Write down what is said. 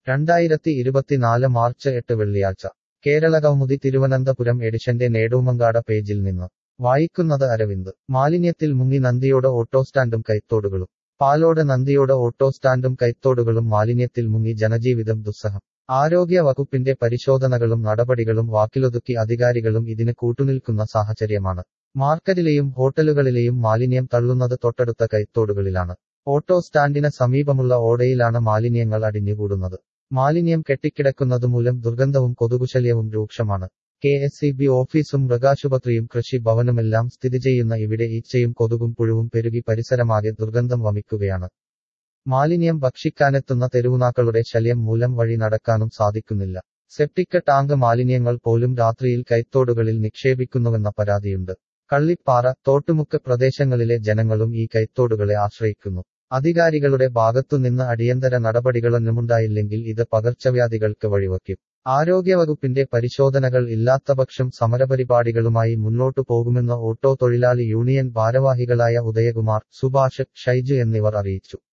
രണ്ടായിരത്തി ഇരുപത്തിനാല് മാർച്ച് എട്ട് വെള്ളിയാഴ്ച കേരളകൗമുദി തിരുവനന്തപുരം എഡിഷന്റെ നേടൂമങ്കാട പേജിൽ നിന്ന് വായിക്കുന്നത് അരവിന്ദ് മാലിന്യത്തിൽ മുങ്ങി നന്ദിയോട് ഓട്ടോ സ്റ്റാൻഡും കൈത്തോടുകളും പാലോട് നന്ദിയോട് ഓട്ടോ സ്റ്റാൻഡും കൈത്തോടുകളും മാലിന്യത്തിൽ മുങ്ങി ജനജീവിതം ദുസ്സഹം ആരോഗ്യ വകുപ്പിന്റെ പരിശോധനകളും നടപടികളും വാക്കിലൊതുക്കി അധികാരികളും ഇതിന് കൂട്ടുനിൽക്കുന്ന സാഹചര്യമാണ് മാർക്കറ്റിലെയും ഹോട്ടലുകളിലെയും മാലിന്യം തള്ളുന്നത് തൊട്ടടുത്ത കൈത്തോടുകളിലാണ് ഓട്ടോ സ്റ്റാൻഡിന് സമീപമുള്ള ഓടയിലാണ് മാലിന്യങ്ങൾ അടിഞ്ഞുകൂടുന്നത് മാലിന്യം കെട്ടിക്കിടക്കുന്നതുമൂലം ദുർഗന്ധവും കൊതുകുശല്യവും രൂക്ഷമാണ് കെ എസ് സി ബി ഓഫീസും മൃഗാശുപത്രിയും കൃഷി ഭവനുമെല്ലാം സ്ഥിതി ചെയ്യുന്ന ഇവിടെ ഈച്ചയും കൊതുകും പുഴുവും പെരുകി പരിസരമാകെ ദുർഗന്ധം വമിക്കുകയാണ് മാലിന്യം ഭക്ഷിക്കാനെത്തുന്ന തെരുവുനാക്കളുടെ ശല്യം മൂലം വഴി നടക്കാനും സാധിക്കുന്നില്ല സെപ്റ്റിക് ടാങ്ക് മാലിന്യങ്ങൾ പോലും രാത്രിയിൽ കൈത്തോടുകളിൽ നിക്ഷേപിക്കുന്നുവെന്ന പരാതിയുണ്ട് കള്ളിപ്പാറ തോട്ടുമുക്ക് പ്രദേശങ്ങളിലെ ജനങ്ങളും ഈ കൈത്തോടുകളെ ആശ്രയിക്കുന്നു അധികാരികളുടെ ഭാഗത്തുനിന്ന് അടിയന്തര നടപടികളൊന്നുമുണ്ടായില്ലെങ്കിൽ ഇത് പകർച്ചവ്യാധികൾക്ക് വഴിവെക്കും ആരോഗ്യവകുപ്പിന്റെ പരിശോധനകൾ ഇല്ലാത്തപക്ഷം സമരപരിപാടികളുമായി മുന്നോട്ടു പോകുമെന്ന് ഓട്ടോ തൊഴിലാളി യൂണിയൻ ഭാരവാഹികളായ ഉദയകുമാർ സുഭാഷ് ഷൈജു എന്നിവർ അറിയിച്ചു